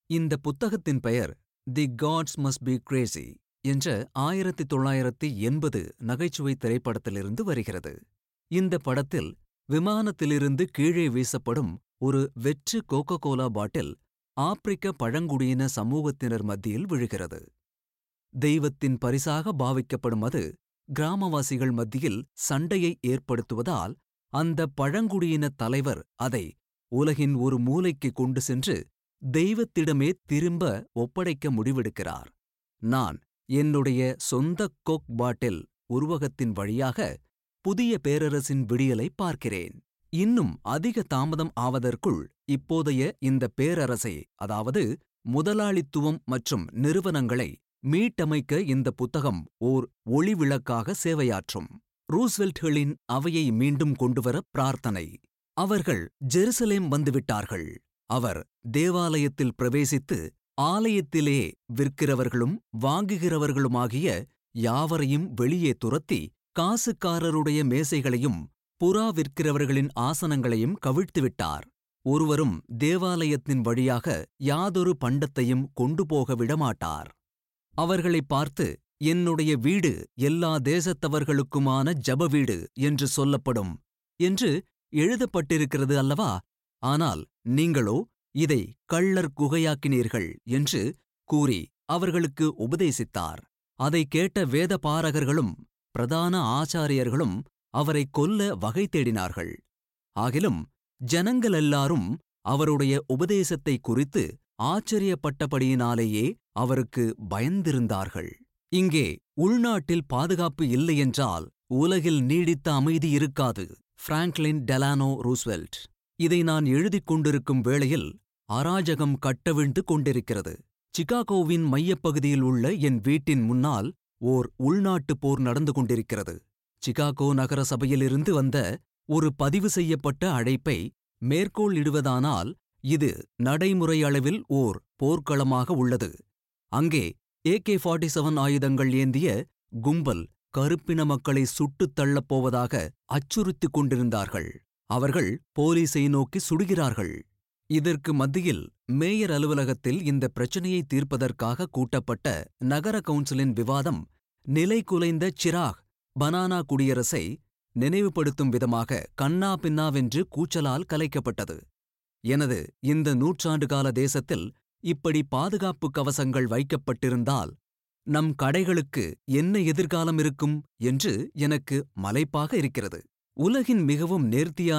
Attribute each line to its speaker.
Speaker 1: இந்த புத்தகத்தின் பெயர் the gods must be crazy என்ற ஆயிரத்தி தொள்ளாயிரத்தி எண்பது நகைச்சுவை திரைப்படத்திலிருந்து வருகிறது இந்த படத்தில் விமானத்திலிருந்து கீழே வீசப்படும் ஒரு வெற்று கோகோ கோலா பாட்டில் ஆப்பிரிக்க பழங்குடியின சமூகத்தினர் மத்தியில் விழுகிறது தெய்வத்தின் பரிசாக பாவிக்கப்படும் அது கிராமவாசிகள் மத்தியில் சண்டையை ஏற்படுத்துவதால் அந்த பழங்குடியின தலைவர் அதை உலகின் ஒரு மூலைக்கு கொண்டு சென்று தெய்வத்திடமே திரும்ப ஒப்படைக்க முடிவெடுக்கிறார் நான் என்னுடைய சொந்த கோக் பாட்டில் உருவகத்தின் வழியாக புதிய பேரரசின் விடியலை பார்க்கிறேன் இன்னும் அதிக தாமதம் ஆவதற்குள் இப்போதைய இந்த பேரரசை அதாவது முதலாளித்துவம் மற்றும் நிறுவனங்களை மீட்டமைக்க இந்த புத்தகம் ஓர் ஒளிவிளக்காக சேவையாற்றும் ரூஸ்வெல்ட்களின் அவையை மீண்டும் கொண்டுவர பிரார்த்தனை அவர்கள் ஜெருசலேம் வந்துவிட்டார்கள் அவர் தேவாலயத்தில் பிரவேசித்து ஆலயத்திலே விற்கிறவர்களும் வாங்குகிறவர்களுமாகிய யாவரையும் வெளியே துரத்தி காசுக்காரருடைய மேசைகளையும் புறா விற்கிறவர்களின் ஆசனங்களையும் கவிழ்த்துவிட்டார் ஒருவரும் தேவாலயத்தின் வழியாக யாதொரு பண்டத்தையும் கொண்டு போக விடமாட்டார் அவர்களைப் பார்த்து என்னுடைய வீடு எல்லா தேசத்தவர்களுக்குமான ஜப வீடு என்று சொல்லப்படும் என்று எழுதப்பட்டிருக்கிறது அல்லவா ஆனால் நீங்களோ இதை கள்ளர் குகையாக்கினீர்கள் என்று கூறி அவர்களுக்கு உபதேசித்தார் அதை கேட்ட வேத பாரகர்களும் பிரதான ஆச்சாரியர்களும் அவரை கொல்ல வகை தேடினார்கள் ஆகிலும் ஜனங்களெல்லாரும் அவருடைய உபதேசத்தை குறித்து ஆச்சரியப்பட்டபடியினாலேயே அவருக்கு பயந்திருந்தார்கள் இங்கே உள்நாட்டில் பாதுகாப்பு இல்லையென்றால் உலகில் நீடித்த அமைதி இருக்காது பிராங்க்லின் டெலானோ ரூஸ்வெல்ட் இதை நான் எழுதிக் கொண்டிருக்கும் வேளையில் அராஜகம் கட்டவிழ்ந்து கொண்டிருக்கிறது சிகாகோவின் மையப்பகுதியில் உள்ள என் வீட்டின் முன்னால் ஓர் உள்நாட்டுப் போர் நடந்து கொண்டிருக்கிறது சிகாகோ நகர சபையிலிருந்து வந்த ஒரு பதிவு செய்யப்பட்ட அழைப்பை மேற்கோள் இடுவதானால் இது நடைமுறை அளவில் ஓர் போர்க்களமாக உள்ளது அங்கே ஏகே ஃபார்ட்டி செவன் ஆயுதங்கள் ஏந்திய கும்பல் கருப்பின மக்களை சுட்டுத் தள்ளப் போவதாக அச்சுறுத்திக் கொண்டிருந்தார்கள் அவர்கள் போலீஸை நோக்கி சுடுகிறார்கள் இதற்கு மத்தியில் மேயர் அலுவலகத்தில் இந்த பிரச்சனையை தீர்ப்பதற்காக கூட்டப்பட்ட நகர கவுன்சிலின் விவாதம் நிலை குலைந்த சிராக் பனானா குடியரசை நினைவுபடுத்தும் விதமாக கண்ணா பின்னாவென்று கூச்சலால் கலைக்கப்பட்டது எனது இந்த நூற்றாண்டு கால தேசத்தில் இப்படி பாதுகாப்பு கவசங்கள் வைக்கப்பட்டிருந்தால் நம் கடைகளுக்கு என்ன எதிர்காலம் இருக்கும் என்று எனக்கு மலைப்பாக இருக்கிறது உலகின் மிகவும் நேர்த்தியான